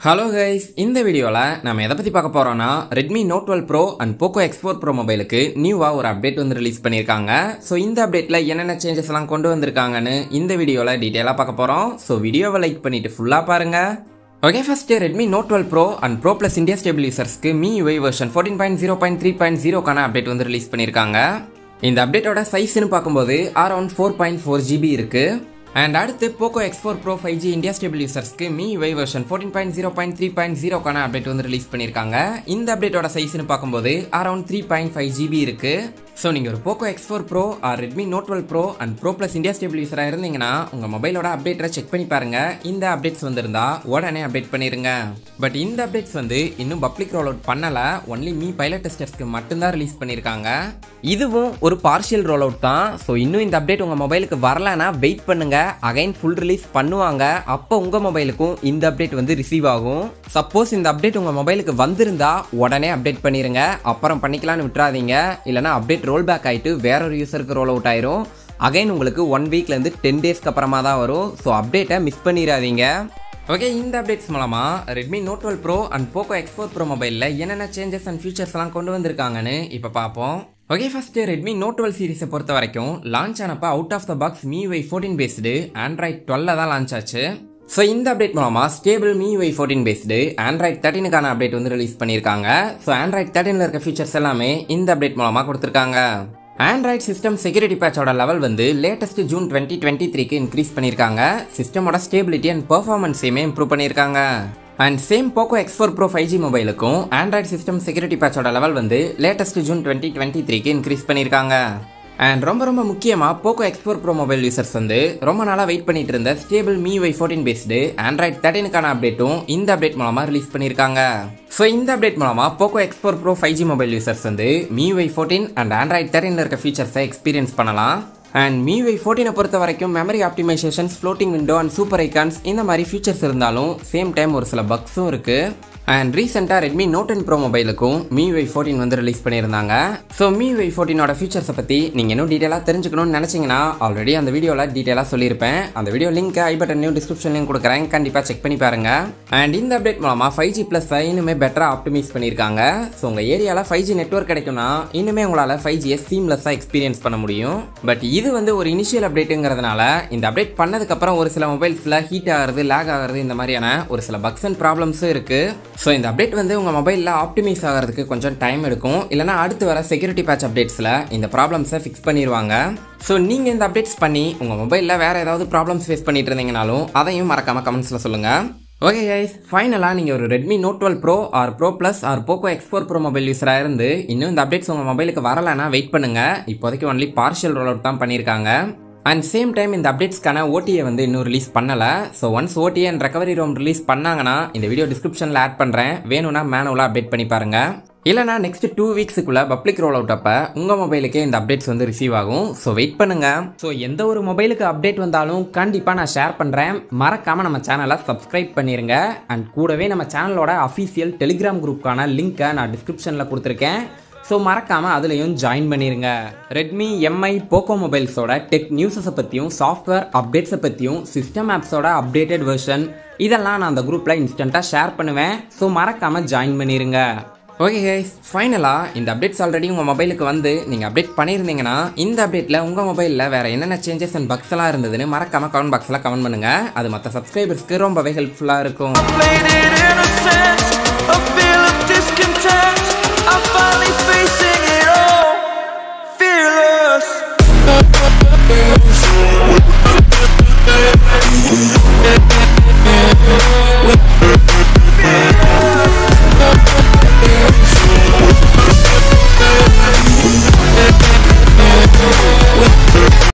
Hello guys இந்த வீடியோவில் நம்ம எதை பற்றி பார்க்க போகிறோம்னா Redmi Note twelve Pro and Poco X four Pro மொபைலுக்கு நியூவாக ஒரு அப்டேட் வந்து ரிலீஸ் பண்ணியிருக்காங்க ஸோ இந்த அப்டேட்டில் என்னென்ன சேஞ்சஸ் எல்லாம் கொண்டு வந்திருக்காங்கன்னு இந்த வீடியோவில் டீட்டெயிலாக பார்க்க போகிறோம் ஸோ வீடியோவை லைக் பண்ணிட்டு ஃபுல்லாக பாருங்கள் okay first Redmi Note twelve Pro and Pro plus India stable யூசர்ஸ்க்கு Mi UI version fourteen point zero point three point ஜீரோக்கான அப்டேட் வந்து ரிலீஸ் பண்ணியிருக்காங்க இந்த அப்டேட்டோட சைஸ்னு பார்க்கும்போது around four point four GB இருக்குது அண்ட் அடுத்து Poco X four Pro five G India stable யூசர்ஸ்க்கு Mi UI version fourteen point zero point three point ஜீரோக்கான அப்டேட் வந்து ரிலீஸ் பண்ணியிருக்காங்க இந்த அப்டேட்டோட சைஸ்னு பார்க்கும்போது around three point five GB இருக்கு ஸோ நீங்கள் ஒரு Poco X four Pro or Redmi Note twelve Pro and Pro plus India stable யூஸராக இருந்தீங்கன்னா உங்கள் மொபைலோட அப்டேட்டை செக் பண்ணி பாருங்க இந்த அப்டேட்ஸ் வந்திருந்தா உடனே அப்டேட் பண்ணிருங்க பட் இந்த அப்டேட்ஸ் வந்து இன்னும் பப்ளிக் ரோல் அவுட் பண்ணலை ஒன்லி மீ பைலட் டெஸ்டர்ஸ்க்கு மட்டும்தான் ரிலீஸ் பண்ணியிருக்காங்க இதுவும் ஒரு பார்ஷியல் ரோல் அவுட் தான் ஸோ இன்னும் இந்த அப்டேட் உங்கள் மொபைலுக்கு வரலனா வெயிட் பண்ணுங்க அகைன் ஃபுல் ரிலீஸ் பண்ணுவாங்க அப்போ உங்கள் மொபைலுக்கும் இந்த அப்டேட் வந்து ரிசீவ் ஆகும் சப்போஸ் இந்த அப்டேட் உங்கள் மொபைலுக்கு வந்திருந்தா உடனே அப்டேட் பண்ணிருங்க அப்புறம் பண்ணிக்கலாம்னு விட்டுறாதீங்க இல்லைனா அப்டேட் ரோல் பேக் ஆகிட்டு வேற ஒரு யூசருக்கு ரோல் அவுட் ஆயிரும் அகைன் உங்களுக்கு ஒன் வீக்லேருந்து டென் டேஸ்க்கு அப்புறமா தான் வரும் ஸோ அப்டேட்டை மிஸ் பண்ணிடாதீங்க ஓகே இந்த அப்டேட்ஸ் மூலமாக Redmi Note twelve Pro and Poco X four Pro மொபைலில் என்னென்ன சேஞ்சஸ் அண்ட் ஃபீச்சர்ஸ்லாம் கொண்டு வந்திருக்காங்கன்னு இப்போ பார்ப்போம் okay first Redmi Note twelve சீரிஸை பொறுத்த வரைக்கும் லான்ச் ஆனப்போ out of the box Mi UI fourteen based Android டுவெல்ல தான் லான்ச் ஆச்சு ஸோ இந்த அப்டேட் மூலமாக stable Mi UI fourteen based Android தேர்ட்டினுக்கான அப்டேட் வந்து ரிலீஸ் பண்ணியிருக்காங்க ஸோ ஆண்ட்ராய்ட் தேர்ட்டினில் இருக்க ஃபீச்சர்ஸ் எல்லாமே இந்த அப்டேட் மூலமாக கொடுத்துருக்காங்க ஆண்ட்ராய்ட் சிஸ்டம் செக்யூரிட்டி பேட்சோட லெவல் வந்து லேட்டஸ்ட் ஜூன் டுவெண்ட்டி டுவெண்ட்டி த்ரீக்கு இன்க்ரீஸ் பண்ணியிருக்காங்க சிஸ்டமோட ஸ்டேபிலிட்டி அண்ட் பெர்ஃபார்மன்ஸையுமே இம்ப்ரூவ் பண்ணியிருக்காங்க and same Poco X four Pro five G மொபைலுக்கும் ஆண்ட்ராய்ட் சிஸ்டம் செக்யூரிட்டி பேட்சோட லெவல் வந்து லேட்டஸ்ட் ஜூன் டுவெண்ட்டி டுவெண்ட்டி த்ரீக்கு இன்க்ரீஸ் பண்ணியிருக்காங்க அண்ட் ரொம்ப ரொம்ப முக்கியமாக Poco X four Pro mobile users வந்து ரொம்ப நாளாக வெயிட் பண்ணிட்டு இருந்த stable Mi UI fourteen based Android தேர்ட்டினுக்கான அப்டேட்டும் இந்த அப்டேட் மூலமாக ரிலீஸ் பண்ணியிருக்காங்க ஸோ இந்த அப்டேட் மூலமாக Poco X four Pro five G mobile users வந்து Mi UI fourteen and Android தேர்ட்டினில் இருக்க ஃபீச்சர்ஸை எக்ஸ்பீரியன்ஸ் பண்ணலாம் அண்ட் மீவை ஃபோர்டீனை பொறுத்த வரைக்கும் memory optimisations floating window and super icons இந்த மாதிரி ஃபீச்சர்ஸ் இருந்தாலும் சேம் டைம் ஒரு சில பக்ஸும் இருக்குது அண்ட் ரீசெண்டாக ரெட்மி நோட் டென் ப்ரோ மொபைலுக்கும் மீவை ஃபோர்டீன் வந்து ரிலீஸ் பண்ணியிருந்தாங்க ஸோ மீவை ஃபோர்டீனோட ஃபீச்சர்ஸை பற்றி நீங்கள் இன்னும் டீட்டெயிலாக தெரிஞ்சுக்கணும்னு நினச்சிங்கன்னா ஆல்ரெடி அந்த வீடியோவில் டீட்டெயிலாக சொல்லியிருப்பேன் அந்த வீடியோ லிங்க் ஐ பட்டன்லையும் டிஸ்கிரிப்ஷன்லையும் கொடுக்குறேன் கண்டிப்பாக செக் பண்ணி பாருங்கள் அண்ட் இந்த அப்டேட் மூலமாக ஃபைவ் ஜி ப்ளஸ் இன்னுமே பெட்டராக ஆப்டிமைஸ் பண்ணியிருக்காங்க ஸோ உங்கள் ஏரியாவில் ஃபைவ் ஜி நெட்ஒர்க் கிடைக்கும்னா இன்னுமே உங்களால் ஃபைவ் ஜியை சீம்லெஸ்ஸாக எக்ஸ்பீரியன்ஸ் பண்ண முடியும் பட் இது வந்து ஒரு இனிஷியல் அப்டேட்டுங்கிறதுனால இந்த அப்டேட் பண்ணதுக்கப்புறம் ஒரு சில மொபைல்ஸில் ஹீட் ஆகிறது லேக் ஆகிறது இந்த மாதிரியான ஒரு சில பக்ஸ் அண்ட் ப்ராப்ளம்ஸும் இருக்குது ஸோ இந்த அப்டேட் வந்து உங்கள் மொபைலில் ஆப்டிமைஸ் ஆகிறதுக்கு கொஞ்சம் டைம் எடுக்கும் இல்லைனா அடுத்து வர செக்யூரிட்டி பேட்ச் அப்டேட்ஸில் இந்த ப்ராப்ளம்ஸை ஃபிக்ஸ் பண்ணிடுவாங்க ஸோ நீங்கள் இந்த அப்டேட்ஸ் பண்ணி உங்கள் மொபைலில் வேறு ஏதாவது ப்ராப்ளம்ஸ் ஃபேஸ் பண்ணிட்டு இருந்தீங்கனாலும் அதையும் மறக்காமல் கமெண்ட்ஸில் சொல்லுங்கள் ஓகே கைஸ் ஃபைனலாக நீங்கள் ஒரு Redmi Note twelve Pro or Pro plus or Poco X four Pro mobile யூஸராக இருந்து இன்னும் இந்த அப்டேட்ஸ் உங்கள் மொபைலுக்கு வரலைன்னா வெயிட் பண்ணுங்கள் இப்போதைக்கு ஒன்லி பார்ஷியல் ரோல் அவுட் தான் பண்ணியிருக்காங்க அண்ட் சேம் டைம் இந்த அப்டேட்ஸ்க்கான ஓடியை வந்து இன்னும் ரிலீஸ் பண்ணலை so once OTA and recovery ROM release பண்ணாங்கன்னா இந்த வீடியோ டிஸ்கிரிப்ஷனில் ஆட் பண்ணுறேன் வேணும்னா மேனுவலாக அப்டேட் பண்ணி பாருங்கள் இல்லைனா நெக்ஸ்ட் டூ வீக்ஸுக்குள்ள பப்ளிக் ரோல் அவுட் அப்போ உங்கள் மொபைலுக்கே இந்த அப்டேட்ஸ் வந்து ரிசீவ் ஆகும் ஸோ வெயிட் பண்ணுங்க ஸோ எந்த ஒரு மொபைலுக்கு அப்டேட் வந்தாலும் கண்டிப்பாக நான் ஷேர் பண்ணுறேன் மறக்காமல் நம்ம சேனலை சப்ஸ்கிரைப் பண்ணிடுங்க அண்ட் கூடவே நம்ம சேனலோட அஃபீஷியல் டெலிகிராம் குரூப்க்கான லிங்க்கை நான் டிஸ்கிரிப்ஷனில் கொடுத்துருக்கேன் ஸோ மறக்காமல் அதுலேயும் ஜாயின் பண்ணிடுங்க ரெட்மி எம்ஐ போக்கோ மொபைல்ஸோட டெக் நியூஸஸை பற்றியும் சாஃப்ட்வேர் அப்டேட்ஸை பற்றியும் சிஸ்டம் ஆப்ஸோட அப்டேட்டட் வெர்ஷன் இதெல்லாம் நான் அந்த குரூப்பில் இன்ஸ்டண்ட்டாக ஷேர் பண்ணுவேன் ஸோ மறக்காமல் ஜாயின் பண்ணிடுங்க ஓகே கைஸ் ஃபைனலாக இந்த அப்டேட்ஸ் ஆல்ரெடி உங்கள் மொபைலுக்கு வந்து நீங்கள் அப்டேட் பண்ணியிருந்தீங்கன்னா இந்த அப்டேட்டில் உங்கள் மொபைலில் வேறு என்னென்ன சேஞ்சஸ் அண்ட் பக்ஸ் எல்லாம் இருந்ததுன்னு மறக்காமல் கமெண்ட் பாக்ஸில் கமெண்ட் பண்ணுங்கள் அது மற்ற சப்ஸ்கிரைபர்ஸ்க்கு ரொம்பவே ஹெல்ப்ஃபுல்லாக இருக்கும் Played it innocent, a feel of discontent.